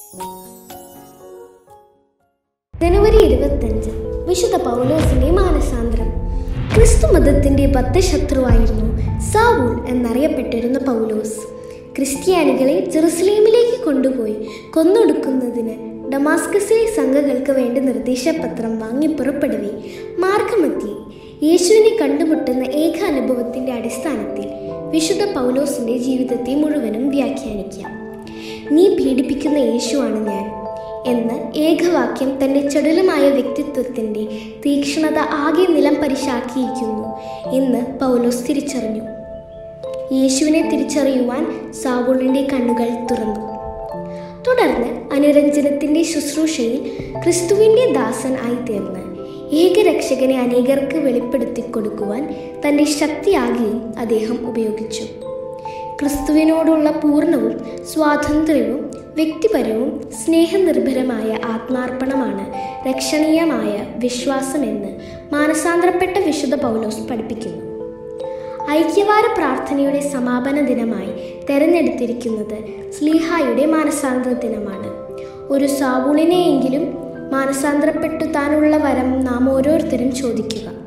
ജനുവരി ഇരുപത്തഞ്ച് വിശുദ്ധ പൗലോസിന്റെ മാനസാന്തരം ക്രിസ്തു മതത്തിന്റെ ബദ്ധശത്രുവായിരുന്നു സാവൂൾ എന്നറിയപ്പെട്ടിരുന്ന പൗലോസ് ക്രിസ്ത്യാനികളെ ജെറുസലേമിലേക്ക് കൊണ്ടുപോയി കൊന്നൊടുക്കുന്നതിന് ഡമാസ്കസിലെ സംഘങ്ങൾക്ക് വേണ്ടി നിർദ്ദേശപത്രം വാങ്ങി പുറപ്പെടവേ മാർഗമധ്യേ യേശുവിനെ കണ്ടുമുട്ടുന്ന ഏക അനുഭവത്തിന്റെ അടിസ്ഥാനത്തിൽ വിശുദ്ധ പൗലോസിന്റെ ജീവിതത്തെ മുഴുവനും വ്യാഖ്യാനിക്കാം നീ പീഡിപ്പിക്കുന്ന യേശുവാണ് ഞാൻ എന്ന് ഏകവാക്യം തന്റെ ചടുലമായ വ്യക്തിത്വത്തിന്റെ തീക്ഷ്ണത ആകെ നിലം പരിശാക്കിയിരിക്കുന്നു എന്ന് പൗലോസ് തിരിച്ചറിഞ്ഞു യേശുവിനെ തിരിച്ചറിയുവാൻ സാവൂളിന്റെ കണ്ണുകൾ തുറന്നു തുടർന്ന് അനുരഞ്ജനത്തിന്റെ ശുശ്രൂഷയിൽ ക്രിസ്തുവിന്റെ ദാസൻ ആയിത്തീർന്ന് ഏകരക്ഷകനെ അനേകർക്ക് വെളിപ്പെടുത്തി കൊടുക്കുവാൻ തന്റെ ശക്തിയാകെയും അദ്ദേഹം ഉപയോഗിച്ചു ക്രിസ്തുവിനോടുള്ള പൂർണ്ണവും സ്വാതന്ത്ര്യവും വ്യക്തിപരവും സ്നേഹനിർഭരമായ ആത്മാർപ്പണമാണ് രക്ഷണീയമായ വിശ്വാസമെന്ന് മാനസാന്തരപ്പെട്ട വിശുദ്ധ പൗലോസ് പഠിപ്പിക്കുന്നു ഐക്യവാര പ്രാർത്ഥനയുടെ സമാപന ദിനമായി തെരഞ്ഞെടുത്തിരിക്കുന്നത് സ്ലീഹായുടെ മാനസാന്തര ദിനമാണ് ഒരു സാവൂളിനെയെങ്കിലും മാനസാന്തരപ്പെട്ടു താനുള്ള വരം നാം ഓരോരുത്തരും ചോദിക്കുക